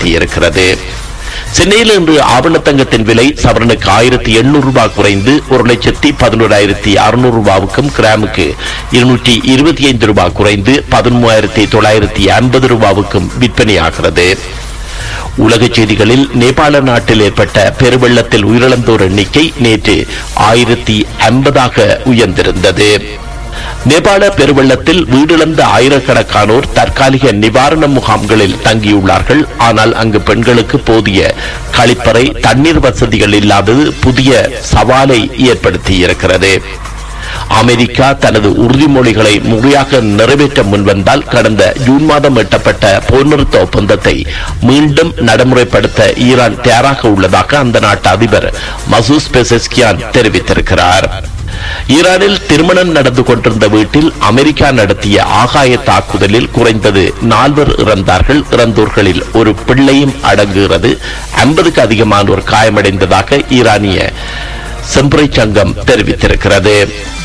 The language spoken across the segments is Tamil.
ஏற்படுத்தியிருக்கிறது சென்னையில் இன்று ஆவணத்தங்கத்தின் விலை சவரனுக்கு ஆயிரத்தி எண்ணூறு ரூபாய் குறைந்து ஒரு லட்சத்தி பதினோராயிரத்தி அறுநூறு ரூபாவுக்கும் கிராமுக்கு இருநூற்றி இருபத்தி ஐந்து ரூபாய் குறைந்து பதிமூவாயிரத்தி தொள்ளாயிரத்தி ஐம்பது ரூபாவுக்கும் விற்பனையாகிறது உலக செய்திகளில் நேபாள நாட்டில் ஏற்பட்ட பெருவெள்ளத்தில் உயிரிழந்தோர் எண்ணிக்கை நேற்று ஆயிரத்தி ஐம்பதாக உயர்ந்திருந்தது நேபாள பெருவெள்ளத்தில் வீடிழந்த ஆயிரக்கணக்கானோர் தற்காலிக நிவாரண முகாம்களில் தங்கியுள்ளார்கள் ஆனால் அங்கு பெண்களுக்கு போதிய கழிப்பறை தண்ணீர் வசதிகள் இல்லாதது புதிய சவாலை ஏற்படுத்தி இருக்கிறது அமெரிக்கா தனது உறுதிமொழிகளை முறையாக நிறைவேற்ற முன்வந்தால் கடந்த ஜூன் மாதம் எட்டப்பட்ட போர் நிறுத்த ஒப்பந்தத்தை மீண்டும் நடைமுறைப்படுத்த ஈரான் தயாராக உள்ளதாக அந்த நாட்டு அதிபர் மசூஸ் பெசஸ்கியான் தெரிவித்திருக்கிறார் ஈரானில் திருமணம் நடந்து கொண்டிருந்த வீட்டில் அமெரிக்கா நடத்திய ஆகாய தாக்குதலில் குறைந்தது நால்வர் இறந்தார்கள் இறந்தோர்களில் ஒரு பிள்ளையும் அடங்குகிறது ஐம்பதுக்கு அதிகமானோர் காயமடைந்ததாக ஈரானிய செம்புரை சங்கம் தெரிவித்திருக்கிறது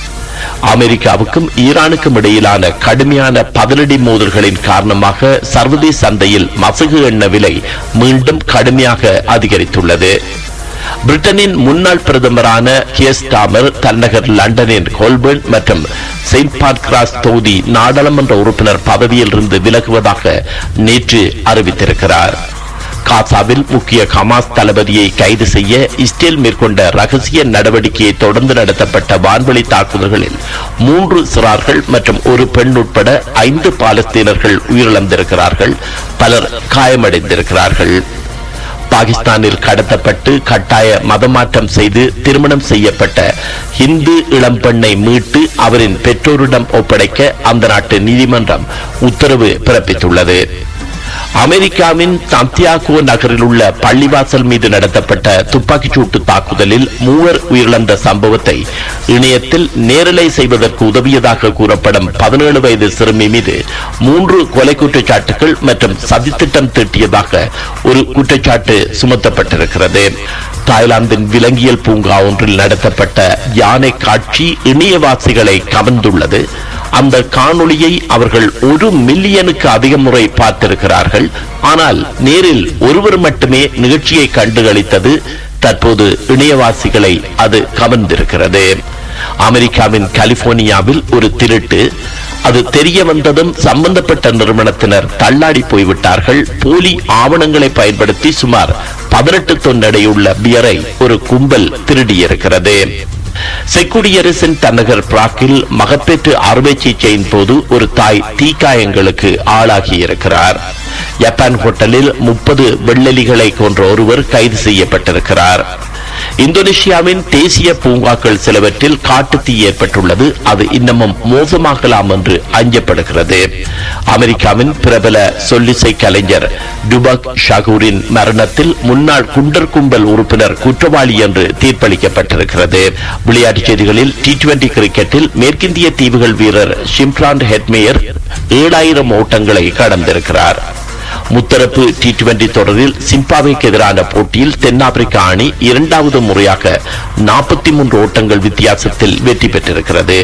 அமெரிக்காவுக்கும் ஈரானுக்கும் இடையிலான கடுமையான பதிலடி மோதல்களின் காரணமாக சர்வதேச சந்தையில் மசகு எண்ண விலை மீண்டும் கடுமையாக அதிகரித்துள்ளது பிரிட்டனின் முன்னாள் பிரதமரான கியர் ஸ்டாமர் தலைநகர் லண்டனின் கோல்பர்ன் மற்றும் செயின்ட் பான்கிராஸ் தொகுதி நாடாளுமன்ற உறுப்பினர் பதவியில் இருந்து விலகுவதாக நேற்று அறிவித்திருக்கிறார் காசாவில் முக்கிய ஹமாஸ் தளபதியை கைது செய்ய இஸ்ரேல் மேற்கொண்ட ரகசிய நடவடிக்கையை தொடர்ந்து நடத்தப்பட்ட வான்வழி தாக்குதல்களில் மூன்று சிறார்கள் மற்றும் ஒரு பெண் உட்பட ஐந்து பாலஸ்தீனர்கள் உயிரிழந்திருக்கிறார்கள் பலர் காயமடைந்திருக்கிறார்கள் பாகிஸ்தானில் கடத்தப்பட்டு கட்டாய மதமாற்றம் செய்து திருமணம் செய்யப்பட்ட இந்து இளம்பெண்ணை மீட்டு அவரின் பெற்றோரிடம் ஒப்படைக்க அந்த நாட்டு நீதிமன்றம் உத்தரவு பிறப்பித்துள்ளது அமெரிக்காவின் சந்தியாகோ நகரில் உள்ள பள்ளிவாசல் மீது நடத்தப்பட்ட துப்பாக்கிச் சூட்டு தாக்குதலில் மூவர் உயிரிழந்த சம்பவத்தை இணையத்தில் நேரலை செய்வதற்கு உதவியதாக கூறப்படும் பதினேழு வயது சிறுமி மீது மூன்று கொலை குற்றச்சாட்டுகள் மற்றும் சதித்திட்டம் தீட்டியதாக ஒரு குற்றச்சாட்டு சுமத்தப்பட்டிருக்கிறது தாய்லாந்தின் விலங்கியல் பூங்கா ஒன்றில் நடத்தப்பட்ட யானை காட்சி இணையவாசிகளை கவர்ந்துள்ளது அந்த காணொளியை அவர்கள் ஒரு மில்லியனுக்கு அதிக முறை பார்த்திருக்கிறார்கள் ஆனால் நேரில் ஒருவர் மட்டுமே நிகழ்ச்சியை கண்டுகளித்தது தற்போது இணையவாசிகளை அது கவர்ந்திருக்கிறது அமெரிக்காவின் கலிபோர்னியாவில் ஒரு திருட்டு அது தெரிய வந்ததும் சம்பந்தப்பட்ட நிறுவனத்தினர் தள்ளாடி போய்விட்டார்கள் போலி ஆவணங்களை பயன்படுத்தி சுமார் பதினெட்டு தொன் எடையுள்ள பியரை ஒரு கும்பல் திருடியிருக்கிறது செக்குடியரசின் தன்னகர் பிராக்கில் மகப்பேற்று அறுவை சிகிச்சையின் போது ஒரு தாய் தீக்காயங்களுக்கு ஆளாகியிருக்கிறார் ஜப்பான் ஹோட்டலில் முப்பது வெள்ளெலிகளை கொன்ற ஒருவர் கைது செய்யப்பட்டிருக்கிறார் இந்தோனேஷியாவின் தேசிய பூங்காக்கள் சிலவற்றில் காட்டு தீ ஏற்பட்டுள்ளது அது இன்னமும் மோசமாகலாம் என்று அஞ்சப்படுகிறது அமெரிக்காவின் பிரபல சொல்லிசை கலைஞர் டுபக் ஷகூரின் மரணத்தில் முன்னாள் குண்டர் கும்பல் உறுப்பினர் குற்றவாளி என்று தீர்ப்பளிக்கப்பட்டிருக்கிறது விளையாட்டுச் செய்திகளில் டி டுவெண்டி கிரிக்கெட்டில் மேற்கிந்திய தீவுகள் வீரர் ஷிம்ரான் ஹெட்மேயர் ஏழாயிரம் ஓட்டங்களை கடந்திருக்கிறார் முத்தரப்பு டி டுவெண்டி தொடரில் சிம்பாவேக்கு எதிரான போட்டியில் தென்னாப்பிரிக்கா அணி இரண்டாவது முறையாக நாற்பத்தி மூன்று ஓட்டங்கள் வித்தியாசத்தில் வெற்றி பெற்றிருக்கிறது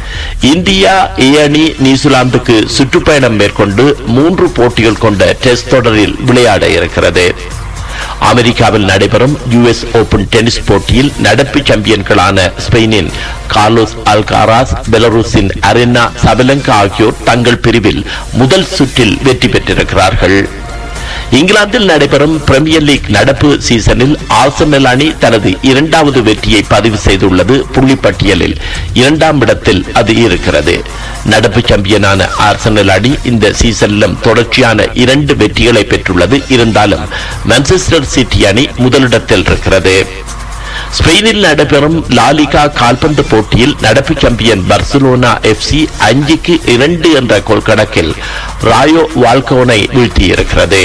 இந்தியா ஏ அணி நியூசிலாந்துக்கு சுற்றுப்பயணம் மேற்கொண்டு மூன்று போட்டிகள் கொண்ட டெஸ்ட் தொடரில் விளையாட இருக்கிறது அமெரிக்காவில் நடைபெறும் யுஎஸ் ஓபன் டென்னிஸ் போட்டியில் நடப்பு சாம்பியன்களான ஸ்பெயினின் கார்லோஸ் அல்காராஸ் பெலரூஸின் அரெனா சபலங்கா ஆகியோர் தங்கள் பிரிவில் முதல் சுற்றில் வெற்றி பெற்றிருக்கிறார்கள் இங்கிலாந்தில் நடைபெறும் பிரீமியர் லீக் நடப்பு சீசனில் ஆர்சனல் அணி தனது இரண்டாவது வெற்றியை பதிவு செய்துள்ளது புள்ளிப்பட்டியலில் இரண்டாம் இடத்தில் அது இருக்கிறது நடப்பு சாம்பியனான ஆர்சனல் அணி இந்த சீசனிலும் தொடர்ச்சியான இரண்டு வெற்றிகளை பெற்றுள்ளது இருந்தாலும் மான்செஸ்டர் சிட்டி அணி முதலிடத்தில் இருக்கிறது ஸ்பெயினில் நடைபெறும் லாலிகா கால்பந்து போட்டியில் நடப்பு சாம்பியன் பர்சலோனா எஃப்சி அஞ்சுக்கு இரண்டு என்ற கோல் கணக்கில் ராயோ வால்கோனை வீழ்த்தியிருக்கிறது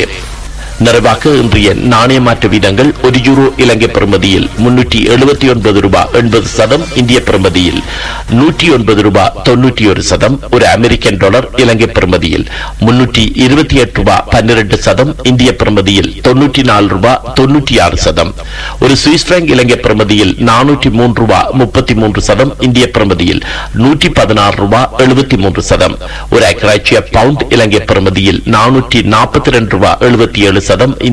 நிறைவாக இன்றைய நாணய மாற்று வீதங்கள் ஒரு யூரோ இலங்கை பெறுமதியில் முன்னூற்றி எழுபத்தி ஒன்பது ரூபாய் எண்பது சதம் இந்திய பெறுமதியில் நூற்றி ஒன்பது ரூபாய் தொன்னூற்றி ஒரு சதம் ஒரு அமெரிக்கன் டாலர் இலங்கை பெறுமதியில் முன்னூற்றி இருபத்தி எட்டு ரூபாய் பன்னிரண்டு சதம் இந்திய பெறுமதியில் தொன்னூற்றி நாலு ரூபாய் தொன்னூற்றி ஆறு சதம் ஒரு சுவிஸ் பிராங்க் இலங்கை பெறுமதியில் நானூற்றி மூன்று ரூபாய் முப்பத்தி மூன்று சதம் இந்திய பெறுமதியில் நூற்றி பதினாறு ரூபாய் எழுபத்தி மூன்று சதம் ஒரு அக்ராட்சிய பவுண்ட் இலங்கை பெறுமதியில் நானூற்றி நாற்பத்தி ரெண்டு ரூபாய் எழுபத்தி ஏழு சதம்